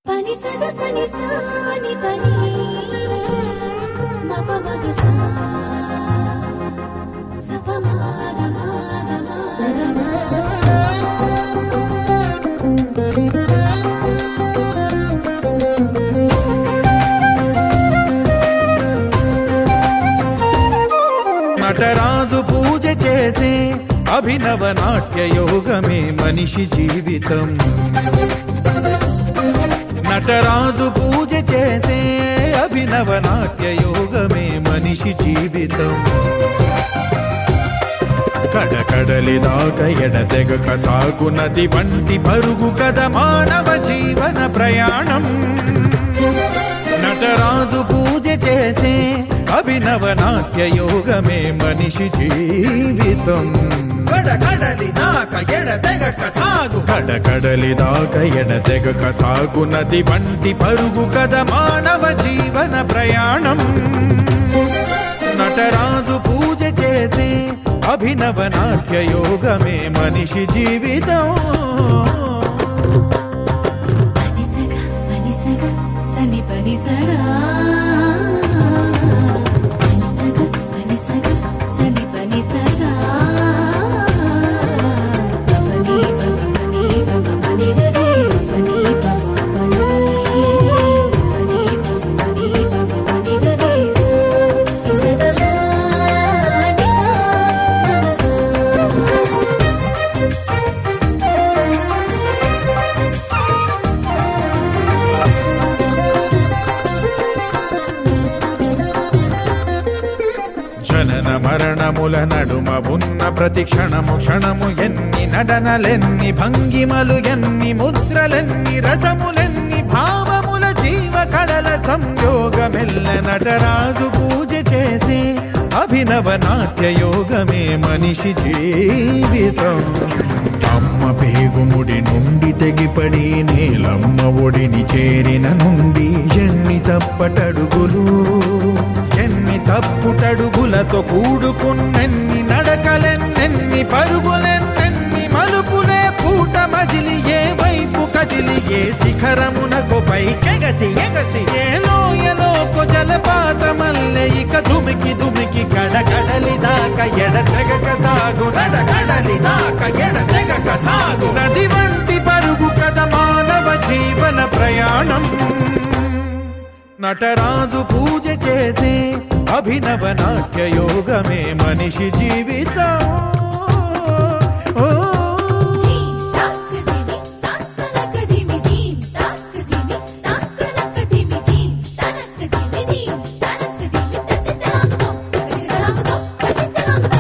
పని సగ సని సాని పని మప మగ సా సప మాగ మాగ మాగ నటరాజు పూజ చేసే అభినవ నాట్య యోగమే మనిషి జీవితం నటరాజు పూజ చేసే అభినవ నాట్య యోగమే మనిషి జీవితం కడకడలి దాకా ఎడతెగక సాగునది వంటి పరుగు కథ మానవ జీవన ప్రయాణం నటరాజు పూజ చేసే అభినవ నాట్య యోగమే మనిషి జీవితం కడకడలి దాక ఎడతెగక సాగు కడకడలి దాకా ఎడతెగక సాగునది వంటి పరుగు కథ మానవ జీవన ప్రయాణం నటరాజు పూజ చేసే అభినవ నాట్య యోగమే మనిషి జీవితం పని సగ పని సగ సని పని సగ పని సగ పని సగ సని పని సగ పని పని పని పని గరే పని పని పని పని పని పని గరే సగ జనన మరణముల నడుమ ఉన్న ప్రతి క్షణము క్షణము ఎన్ని నటనలెన్ని భంగిమలు ఎన్ని ముద్రలెన్ని రసములెన్ని భావముల జీవ కళల సంయోగమెల్ల నటరాజు పూజ చేసి అభినవ నాట్య యోగమే మనిషి జీవితం అమ్మ పేగుముడి నుండి తెగిపడి నేలమ్మ ఒడిని చేరిన నుండి ఎన్ని తప్పటడుగులు ఎన్ని తప్పుటడుగులతో కూడుకున్నెన్ని నడకలెన్నెన్ని పరుగులెన్నెన్ని మలుపులే పూట మజిలి ఏ వైపు కదిలి ఏ శిఖరమునకు పైకెగసి ఎగసి ఏ లోయలోకు జలపాతమల్లె ఇక దుమికి దుమికి కడకడలి దాకా ఎడతెగక సాగు కడకడలి దాక ఎడతెగక సాగు నది వంటి పరుగు కథ మానవ జీవన ప్రయాణం నటరాజు పూజ చేసే అభినవ నాట్య యోగమే మనిషి జీవితం ఓ. ధీం తాక్ ధిమి తాక్ తనక్ ధిమి ధీం తాక్ ధిమి తాక్ తనక్ ధిమి ధీం తనక్ ధిమి ధీం తనక్ ధిమి తసితనాంగతో తసితనాంగతో తసితనాంగతో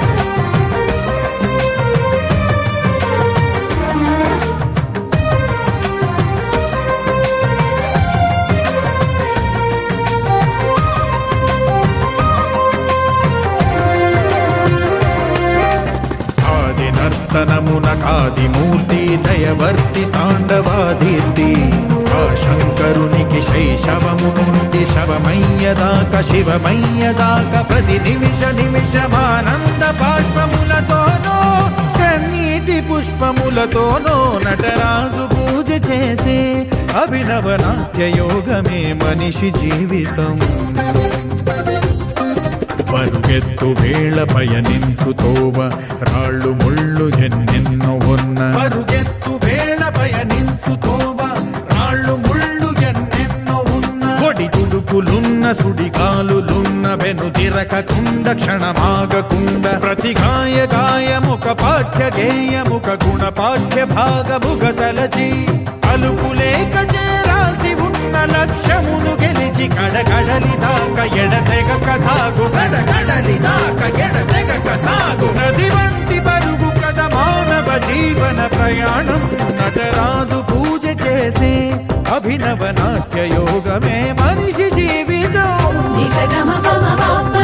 ఆది నర్తనమున కాది మూర్తి దయవర్తి తాండవాదీర్తి ఆ శంకరునికి శైశవము నుండి శవమయ్యదాక శివమయ్యదాక ప్రతి నిమిష నిమిషమానంద బాష్పములతోనో కన్నీటి పుష్పములతోనో నటరాజు పూజ చేసే అభినవ నాట్య యోగమే మనిషి జీవితం పరుగెత్తు వేళ పయనించు తోవ రాళ్ళు ముళ్ళు ఎన్నెన్నో ఉన్న పరుగెత్తు వేళ పయనించు తోవ రాళ్ళు ముళ్ళు ఎన్నెన్నో ఉన్న కొడి తుడుకులున్న సుడిగాలులున్న వెను తిరకకుండ క్షణమాగకుండ ప్రతి గాయ గాయముక పాఠ్య గేయముక గుణ పాఠ్య భాగముగ తలచి అలుపులేక చేరాల్సి ఉన్న లక్ష్యమును గెలిచి కడగడలి దాకా ఎడతెగక సాగు కడకడలి దాక ఎడతెగక సాగు నది వంటి పరుగు కథ మానవ జీవన ప్రయాణం నటరాజు పూజ చేసే అభినవ నాట్య యోగమే మనిషి జీవితం నిసగమ పమ పమ